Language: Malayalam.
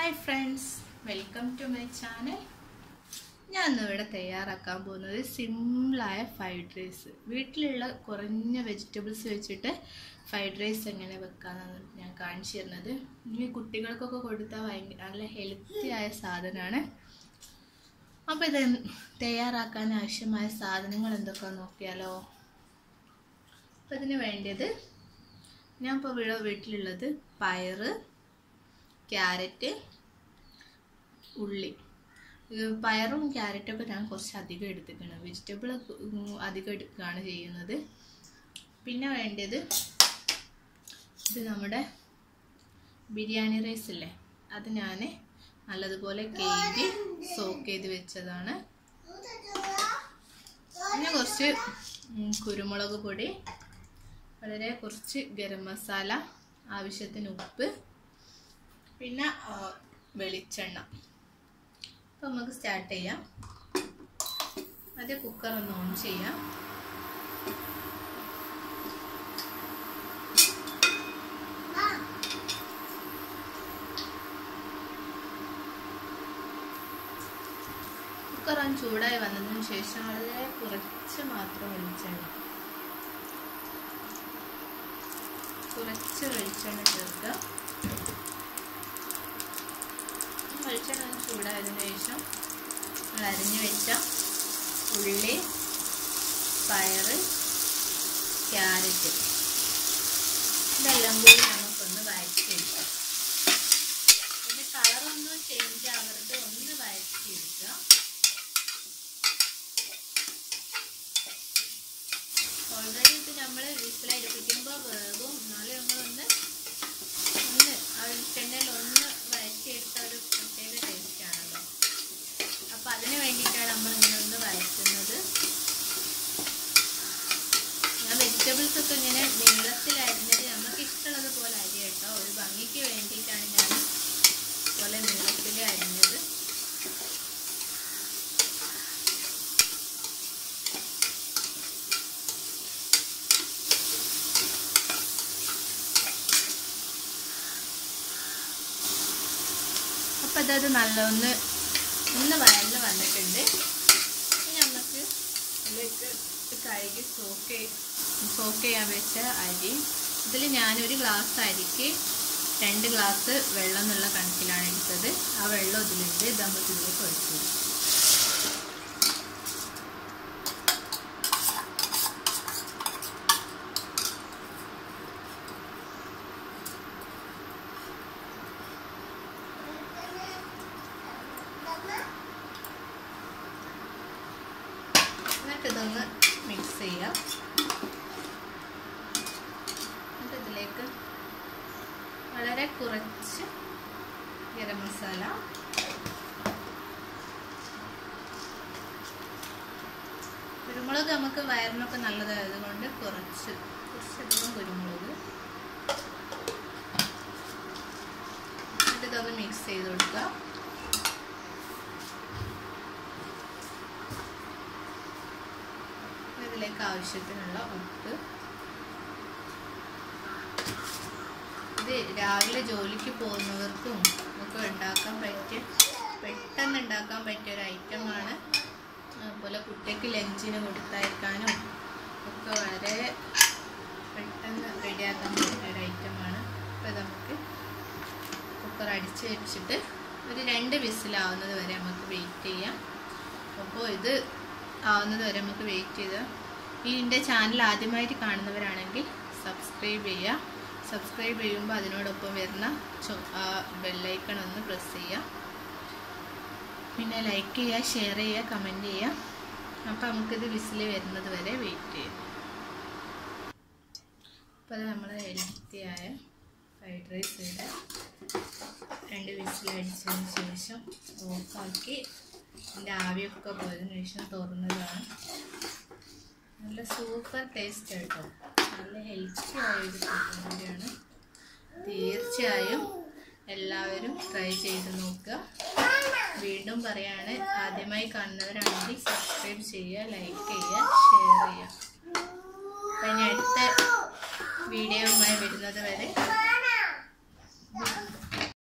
Hi friends welcome to my channel ഞാൻ ഇന്നിവിടെ തയ്യാറാക്കാൻ പോകുന്നത് സിമ്പിളായ ഫ്രൈഡ് റൈസ് വീട്ടിലുള്ള കുറഞ്ഞ വെജിറ്റബിൾസ് വെച്ചിട്ട് ഫ്രൈഡ് റൈസ് എങ്ങനെ വെക്കാമെന്നാണ് ഞാൻ കാണിച്ചു തരുന്നത് ഈ കുട്ടികൾക്കൊക്കെ കൊടുത്താൽ ഭയങ്കര നല്ല ഹെൽത്തി ആയ സാധനമാണ് അപ്പോൾ ഇത് തയ്യാറാക്കാൻ ആവശ്യമായ സാധനങ്ങൾ എന്തൊക്കെയാണെന്ന് നോക്കിയാലോ അപ്പോൾ ഇതിന് വേണ്ടത് ഞാൻ ഇപ്പോൾ ഇവിടെ വീട്ടിലുള്ളത് പയറ് ക്യാരറ്റ് ഉള്ളി ഇത് പയറും ക്യാരറ്റും ഒക്കെ ഞാൻ കുറച്ച് അധികം എടുത്തിട്ടുണ്ട് വെജിറ്റബിൾ അധികം എടുക്കുകയാണ് ചെയ്യുന്നത് പിന്നെ വേണ്ടത് ഇത് നമ്മുടെ ബിരിയാണി റൈസ് ഇല്ലേ അത് ഞാൻ നല്ലതുപോലെ കഴുകി സോക്ക് ചെയ്ത് വെച്ചതാണ് പിന്നെ കുറച്ച് ഉം, കുരുമുളക് പൊടി വളരെ കുറച്ച് ഗരം മസാല ആവശ്യത്തിന് ഉപ്പ് പിന്നെ ആ, വെളിച്ചെണ്ണ അപ്പോൾ നമുക്ക് സ്റ്റാർട്ട് ചെയ്യാം ആദ്യം കുക്കർ ഒന്ന് ഓൺ ചെയ്യാം കുക്കർ ഒന്ന് ചൂടായി വന്നതിന് ശേഷം വളരെ കുറച്ച് മാത്രം വെളിച്ചെണ്ണ കുറച്ച് വെളിച്ചെണ്ണ ചേർക്കുക വെളിച്ചെണ്ണ ഒന്ന് ചൂടായതിനു ശേഷം നമ്മൾ അരിഞ്ഞു വെച്ച ഉള്ളി പയറ് ക്യാരറ്റ് ഇതെല്ലാം കൂടി നമുക്കൊന്ന് വഴറ്റിയെടുക്കാം ഇതിൻ്റെ കളറൊന്നും ചേഞ്ച് ആവരുത് ഒന്ന് വഴറ്റിയെടുക്കുക ഓൾറെഡി ഇത് നമ്മൾ വിസിലടിപ്പിക്കുമ്പോൾ വേകും എന്നാലും നമ്മളൊന്ന് ഒന്ന് ആ വെളിച്ചെണ്ണയിൽ ഒന്ന് വഴറ്റിയെടുത്ത ഒരു പ്രത്യേക ടേസ്റ്റ് ആണല്ലോ അപ്പോൾ അതിന് വേണ്ടിയിട്ടാണ് നമ്മൾ ഇങ്ങനെ ഒന്ന് വഴറ്റുന്നത് ഞാൻ വെജിറ്റബിൾസ് ഒക്കെ ഇങ്ങനെ നീളത്തിൽ അരിഞ്ഞത് നമുക്ക് ഇഷ്ടമുള്ളത് പോലെ അരി കേട്ടോ ഒരു ഭംഗിക്ക് വേണ്ടിയിട്ടാണ് ഞാൻ പോലെ നീളത്തിൽ അരിഞ്ഞത് അപ്പം അതത് നല്ല ഒന്ന് ഒന്ന് വയലിൽ വന്നിട്ടുണ്ട് ഇനി നമുക്ക് അതിലേക്ക് കഴുകി സോക്ക് സോക്ക് ചെയ്യാൻ വെച്ച അരി ഇതിൽ ഞാനൊരു ഗ്ലാസ് അരിക്ക് രണ്ട് ഗ്ലാസ് വെള്ളം എന്നുള്ള കണക്കിലാണ് എടുത്തത് ആ വെള്ളം ഇതിലുണ്ട് ഇത് നമുക്ക് ഇതിലേക്ക് ഒഴിച്ചു കൊടുക്കാം. എന്നിട്ട് ഇതൊന്ന് മിക്സ് ചെയ്യാം എന്നിട്ട് ഇതിലേക്ക് വളരെ കുറച്ച് ഗരം മസാല കുരുമുളക് നമുക്ക് വയറിനൊക്കെ നല്ലതായത് കൊണ്ട് കുറച്ച് കുറച്ചധികം കുരുമുളക് എന്നിട്ട് ഇതൊന്ന് മിക്സ് ചെയ്ത് കൊടുക്കുക ഇതിലേക്ക് ആവശ്യത്തിനുള്ള ഉപ്പ് ഇത് രാവിലെ ജോലിക്ക് പോകുന്നവർക്കും ഒക്കെ ഉണ്ടാക്കാൻ പറ്റിയ പെട്ടെന്ന് ഉണ്ടാക്കാൻ പറ്റിയ ഒരു ഐറ്റമാണ് അതുപോലെ കുട്ടിക്ക് ലഞ്ചിന് കൊടുത്തയക്കാനും ഒക്കെ വളരെ പെട്ടെന്ന് റെഡിയാക്കാൻ പറ്റിയ ഒരു ഐറ്റമാണ് അപ്പോൾ നമുക്ക് കുക്കർ അടിച്ച് വെച്ചിട്ട് ഒരു രണ്ട് വിസിലാവുന്നത് വരെ നമുക്ക് വെയിറ്റ് ചെയ്യാം അപ്പോൾ ഇത് ആവുന്നത് വരെ നമുക്ക് വെയിറ്റ് ചെയ്ത് ഈ എൻ്റെ ചാനൽ ആദ്യമായിട്ട് കാണുന്നവരാണെങ്കിൽ സബ്സ്ക്രൈബ് ചെയ്യുക സബ്സ്ക്രൈബ് ചെയ്യുമ്പോൾ അതിനോടൊപ്പം വരുന്ന ബെല്ലൈക്കൺ ഒന്ന് പ്രസ് ചെയ്യുക പിന്നെ ലൈക്ക് ചെയ്യുക ഷെയർ ചെയ്യുക കമൻറ്റ് ചെയ്യുക അപ്പോൾ നമുക്കിത് വിസിൽ വരുന്നത് വരെ വെയിറ്റ് ചെയ്യാം അപ്പോൾ അത് നമ്മൾ ഹെൽത്തിയായ ഫ്രൈഡ് റൈസ് ഇവിടെ രണ്ട് വിസിൽ അടിച്ചതിന് ശേഷം ഓഫാക്കി അതിൻ്റെ ആവിയൊക്കെ പോയതിനു ശേഷം തുറന്നതാണ് നല്ല സൂപ്പർ ടേസ്റ്റ് കേട്ടോ നല്ല ഹെൽത്തി ആയൊരു ഫുഡ് കൂടിയാണ് തീർച്ചയായും എല്ലാവരും ട്രൈ ചെയ്ത് നോക്കുക വീണ്ടും പറയാണ് ആദ്യമായി കാണുന്നവരാണെങ്കിൽ സബ്സ്ക്രൈബ് ചെയ്യുക ലൈക്ക് ചെയ്യുക ഷെയർ ചെയ്യുക അപ്പം ഇനി അടുത്ത വീഡിയോയുമായി വരുന്നത് വരെ